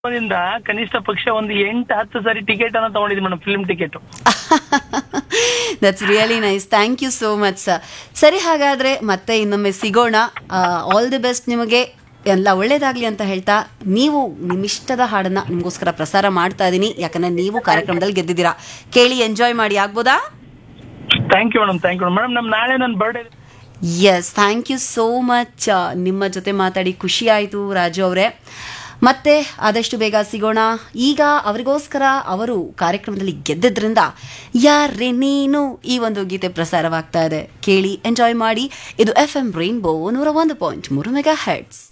ದಿಂದ ಕನಿಷ್ಠ ಪಕ್ಷ ಒಂದು ಎಂಟು ಹತ್ತು ಸಾರಿ ಟಿಕೆಟ್ ಅನ್ನ ತಗೊಂಡಿದ್ವಿ madam film ticket that's really nice thank you so much sir ಸರಿ ಹಾಗಾದ್ರೆ ಮತ್ತೆ ಇನ್ನೊಮ್ಮೆ ಸಿಗೋಣ ಆಲ್ ದಿ ಬೆಸ್ಟ್ ನಿಮಗೆ ಎಲ್ಲ ಒಳ್ಳೇದಾಗ್ಲಿ ಅಂತ ಹೇಳ್ತಾ ನೀವು ನಿಮ್ಮಿಷ್ಟದ ಹಾಡನ್ನ ನಿಮಗೋಸ್ಕರ ಪ್ರಸಾರ ಮಾಡ್ತಾ ಇದ್ದೀನಿ ಯಾಕಂದ್ರೆ ನೀವು ಕಾರ್ಯಕ್ರಮದಲ್ಲಿ ಗೆದ್ದಿದ್ದೀರಾ ಕೇಳಿ ಎಂಜಾಯ್ ಮಾಡಿ ಆಗ್ಬೋದಾ thank you madam thank you madam ನಮ್ ನಾಳೆ ನನ್ನ birthday yes thank you so much ನಿಮ್ಮ ಜೊತೆ ಮಾತಾಡಿ ಖುಷಿ ಆಯಿತು ರಾಜು ಅವರೇ ಮತ್ತೆ ಆದಷ್ಟು ಬೇಗ ಸಿಗೋಣ ಈಗ ಅವರಿಗೋಸ್ಕರ ಅವರು ಕಾರ್ಯಕ್ರಮದಲ್ಲಿ ಗೆದ್ದಿದ್ರಿಂದ ಯಾರೇ ನೀನು ಈ ಒಂದು ಗೀತೆ ಪ್ರಸಾರವಾಗ್ತಾ ಇದೆ ಕೇಳಿ ಎಂಜಾಯ್ ಮಾಡಿ ಇದು ಎಫ್ ಎಂ ರೈನ್ಬೋ ನೂರ ಒಂದು ಪಾಯಿಂಟ್ ಮೂರು ಮೆಗಾ ಹೆಡ್ಸ್